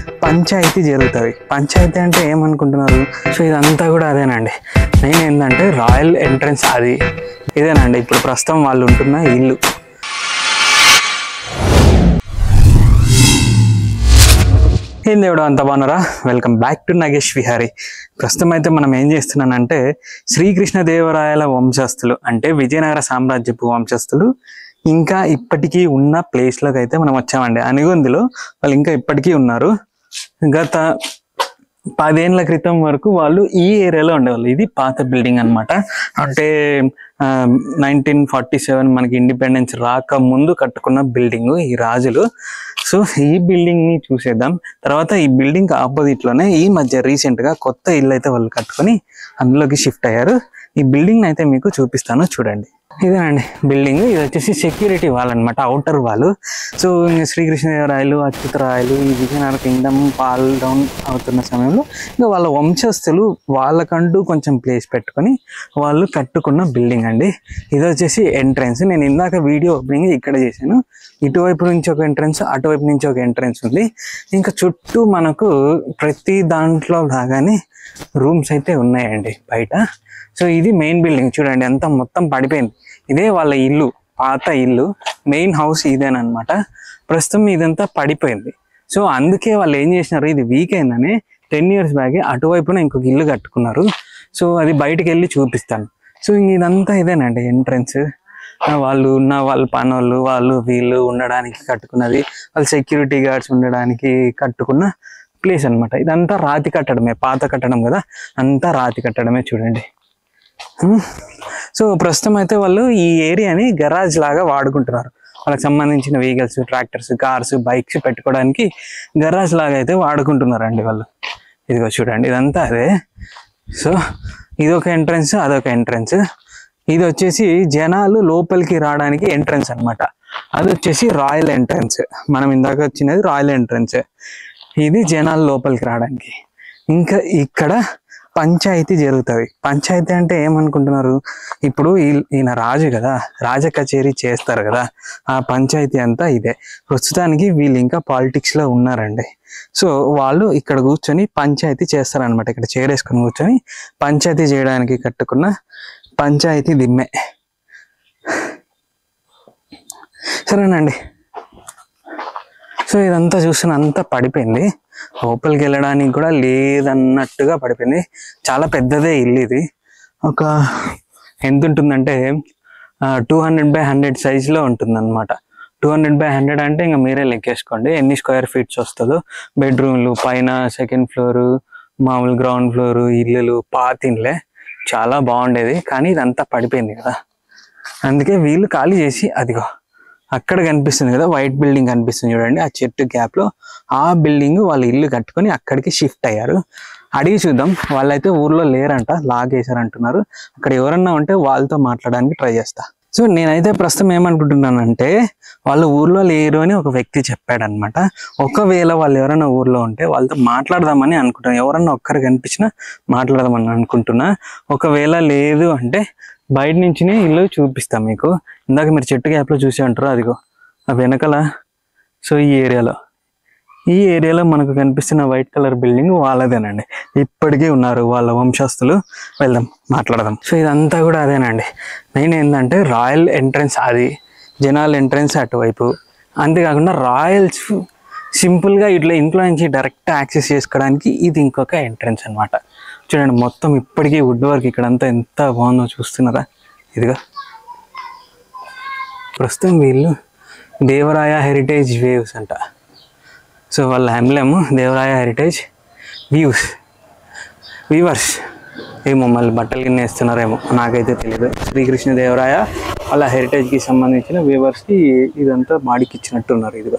పంచాయతీ జరుగుతుంది పంచాయతీ అంటే ఏమనుకుంటున్నారు సో ఇదంతా కూడా అదేనండి మెయిన్ ఏంటంటే రాయల్ ఎంట్రన్స్ అది ఇదేనండి ఇప్పుడు ప్రస్తుతం వాళ్ళు ఉంటున్న ఇల్లు ఏం దేవుడు అంత బాగున్నారా welcome back to Nagesh Vihari ప్రస్తుతం అయితే మనం ఏం చేస్తున్నానంటే శ్రీకృష్ణ దేవరాయల వంశస్థులు అంటే విజయనగర సామ్రాజ్యపు వంశస్థులు ఇంకా ఇప్పటికీ ఉన్న ప్లేస్లోకి అయితే మనం వచ్చామండి అనిగొందిలో వాళ్ళు ఇంకా ఇప్పటికీ ఉన్నారు గత పదేళ్ల క్రితం వరకు వాళ్ళు ఈ ఏరియాలో ఉండేవాళ్ళు ఇది పాత బిల్డింగ్ అన్నమాట అంటే నైన్టీన్ ఫార్టీ సెవెన్ మనకి ఇండిపెండెన్స్ రాక ముందు కట్టుకున్న బిల్డింగ్ ఈ రాజులు సో ఈ బిల్డింగ్ ని చూసేద్దాం తర్వాత ఈ బిల్డింగ్ ఆపోజిట్ లోనే ఈ మధ్య రీసెంట్ గా కొత్త ఇల్లు అయితే వాళ్ళు కట్టుకొని అందులోకి షిఫ్ట్ అయ్యారు ఈ బిల్డింగ్ అయితే మీకు చూపిస్తాను చూడండి ఇదేనండి బిల్డింగ్ ఇది వచ్చేసి సెక్యూరిటీ వాల్ అనమాట అవుటర్ వాల్ సో ఇంక శ్రీకృష్ణదేవరాయలు అచ్యుతరాయలు ఈ విజయనగర కింగ్డమ్ పాల్ డౌన్ అవుతున్న సమయంలో ఇంకా వాళ్ళ వంశస్థులు వాళ్ళకంటూ కొంచెం ప్లేస్ పెట్టుకొని వాళ్ళు కట్టుకున్న బిల్డింగ్ అండి ఇది వచ్చేసి ఎంట్రన్స్ నేను ఇందాక వీడియో ఓపెనింగ్ ఇక్కడ చేశాను ఇటువైపు నుంచి ఒక ఎంట్రన్స్ అటువైపు నుంచి ఒక ఎంట్రన్స్ ఉంది ఇంకా చుట్టూ మనకు ప్రతి దాంట్లో లాగానే రూమ్స్ అయితే ఉన్నాయండి బయట సో ఇది మెయిన్ బిల్డింగ్ చూడండి అంతా మొత్తం పడిపోయింది ఇదే వాళ్ళ ఇల్లు పాత ఇల్లు మెయిన్ హౌస్ ఇదేనమాట ప్రస్తుతం ఇదంతా పడిపోయింది సో అందుకే వాళ్ళు ఏం చేసినారు ఇది వీక్ అయిందని టెన్ ఇయర్స్ బ్యాక్ అటువైపున ఇంకొక ఇల్లు కట్టుకున్నారు సో అది బయటికి వెళ్ళి చూపిస్తాను సో ఇంక ఇదంతా ఇదేనండి ఎంట్రన్స్ వాళ్ళు ఉన్న వాళ్ళ పనులు వాళ్ళు వీళ్ళు ఉండడానికి కట్టుకున్నది వాళ్ళు సెక్యూరిటీ గార్డ్స్ ఉండడానికి కట్టుకున్న ప్లేస్ అన్నమాట ఇదంతా రాతి కట్టడమే పాత కట్టడం కదా అంతా రాతి కట్టడమే చూడండి హ్మ్. సో ప్రస్తుతం అయితే వాళ్ళు ఈ ఏరియాని గరాజ్ లాగా వాడుకుంటున్నారు వాళ్ళకి సంబంధించిన వెహికల్స్ ట్రాక్టర్స్ కార్స్ బైక్స్ పెట్టుకోవడానికి గరాజ్ లాగా అయితే వాడుకుంటున్నారండి వాళ్ళు ఇదిగో చూడండి ఇదంతా అదే సో ఇదొక ఎంట్రన్స్ అదొక ఎంట్రన్స్ ఇది వచ్చేసి జనాలు లోపలికి రావడానికి ఎంట్రన్స్ అన్నమాట అది వచ్చేసి రాయల్ ఎంట్రన్స్ మనం ఇందాక వచ్చినది రాయల్ ఎంట్రన్స్ ఇది జనాలు లోపలికి రావడానికి ఇంకా ఇక్కడ పంచాయతీ జరుగుతుంది పంచాయతీ అంటే ఏమనుకుంటున్నారు ఇప్పుడు ఈ- ఈయన రాజు కదా రాజ కచేరీ చేస్తారు కదా ఆ పంచాయతీ అంతా ఇదే ప్రస్తుతానికి వీళ్ళు ఇంకా పాలిటిక్స్ లో ఉన్నారండి సో వాళ్ళు ఇక్కడ కూర్చొని పంచాయతీ చేస్తారనమాట ఇక్కడ చేరేసుకొని కూర్చొని పంచాయతీ చేయడానికి కట్టుకున్న పంచాయతీ దిమ్మె సరేనండి సో ఇదంతా చూస్తున్న అంతా పడిపోయింది లోపలికి వెళ్ళడానికి కూడా లేదన్నట్టుగా పడిపోయింది చాలా పెద్దదే ఇల్లు ఇది ఒక ఎంత ఉంటుందంటే టూ హండ్రెడ్ బై హండ్రెడ్ సైజులో ఉంటుంది అనమాట టూ హండ్రెడ్ బై హండ్రెడ్ అంటే ఇంకా మీరే లెక్కేసుకోండి ఎన్ని స్క్వేర్ ఫీట్స్ వస్తుందో బెడ్రూమ్లు పైన సెకండ్ ఫ్లోరు మామూలు గ్రౌండ్ ఫ్లోరు ఇల్లులు పాతిన్లే చాలా బాగుండేది కానీ ఇదంతా పడిపోయింది కదా అందుకే వీళ్ళు ఖాళీ చేసి అదిగో అక్కడ కనిపిస్తుంది కదా వైట్ బిల్డింగ్ కనిపిస్తుంది చూడండి ఆ చెట్టు గ్యాప్ లో ఆ బిల్డింగ్ వాళ్ళ ఇల్లు కట్టుకొని అక్కడికి షిఫ్ట్ అయ్యారు అడిగి చూద్దాం వాళ్ళైతే ఊర్లో లేరంట లాగేశారు అంటున్నారు అక్కడ ఎవరన్నా ఉంటే వాళ్ళతో మాట్లాడడానికి ట్రై చేస్తా సో నేనైతే ప్రస్తుతం ఏమనుకుంటున్నానంటే వాళ్ళు ఊర్లో లేరు అని ఒక వ్యక్తి చెప్పాడనమాట ఒకవేళ వాళ్ళు ఎవరైనా ఊర్లో ఉంటే వాళ్ళతో మాట్లాడదామని అనుకుంటున్నాను ఎవరన్నా ఒక్కరు కనిపించినా మాట్లాడదామని అనుకుంటున్నా ఒకవేళ లేదు అంటే బయట నుంచినే ఇల్లు చూపిస్తాం మీకు ఇందాక మీరు చెట్టు గ్యాప్లో చూసి అంటారు అదిగో ఆ వెనకాల సో ఈ ఏరియాలో ఈ ఏరియాలో మనకు కనిపిస్తున్న వైట్ కలర్ బిల్డింగ్ వాళ్ళదేనండి ఇప్పటికీ ఉన్నారు వాళ్ళ వంశస్థులు వెళ్దాం మాట్లాడదాం సో ఇదంతా కూడా అదేనండి మెయిన్ ఏంటంటే రాయల్ ఎంట్రన్స్ అది జనాల్ ఎంట్రన్స్ అటువైపు అంతేకాకుండా రాయల్స్ సింపుల్గా ఇట్లా ఇంట్లో నుంచి డైరెక్ట్ యాక్సెస్ చేసుకోవడానికి ఇది ఇంకొక ఎంట్రన్స్ అన్నమాట చూడండి మొత్తం ఇప్పటికీ వుడ్ వర్క్ ఇక్కడంతా ఎంత బాగుందో చూస్తున్నారా ఇదిగా ప్రస్తుతం వీళ్ళు దేవరాయ హెరిటేజ్ వేవ్స్ అంట సో వాళ్ళ emblem Devaraya heritage views weavers ఏమో మళ్ళీ బట్టలు కింద వేస్తున్నారేమో నాకైతే తెలియదు శ్రీకృష్ణ దేవరాయ వాళ్ళ హెరిటేజ్కి సంబంధించిన వీవర్స్కి ఇదంతా మాడికిచ్చినట్టున్నారు ఇదిగా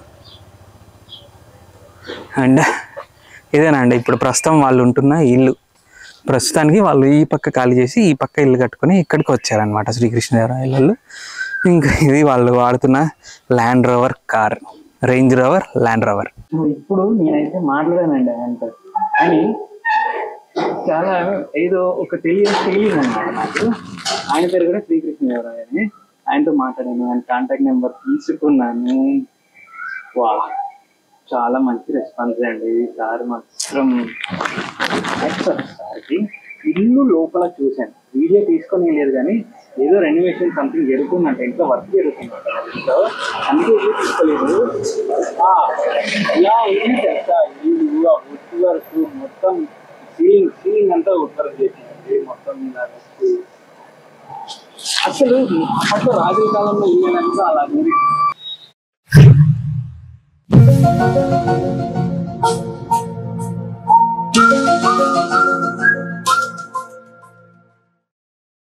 అండ్ ఇదేనండి ఇప్పుడు ప్రస్తుతం వాళ్ళు ఉంటున్న ఇల్లు ప్రస్తుతానికి వాళ్ళు ఈ పక్క ఖాళీ చేసి ఈ పక్క ఇల్లు కట్టుకొని ఇక్కడికి వచ్చారనమాట శ్రీకృష్ణదేవరాయల వాళ్ళు ఇంకా ఇది వాళ్ళు వాడుతున్న land rover car range rover land rover ఇప్పుడు నేనైతే మాట్లాడానండి ఆయనతో కానీ చాలా ఏదో ఒక తెలియని ఫీలింగ్ అనమాట నాకు ఆయన పేరు కూడా శ్రీకృష్ణదేవరాయ అని ఆయనతో మాట్లాడాను ఆయన కాంటాక్ట్ నెంబర్ తీసుకున్నాను వా చాలా మంచి రెస్పాన్స్ అండి సార్ మాత్రం ఎక్స్పర్ట్ సార్కి ఇల్లు లోపల చూశాను వీడియో తీసుకొని లేదు కానీ ఏదో రెనోవేషన్ సంథింగ్ జరుగుతుందంట ఇంట్లో వర్క్ జరుగుతుందంట ఇంట్లో అందుకే వీడియో తీసుకోలేదు ఆ, ఇలా ఉంది తెలుసా ఇల్లు ఆ వుడ్ వర్క్ మొత్తం సీలింగ్ సీలింగ్ అంతా వుడ్ వర్క్ చేసిందండి మొత్తం మీద వచ్చి. అసలు అప్పట్లో రాజుల కాలంలో ఇల్లు అలా ఉంది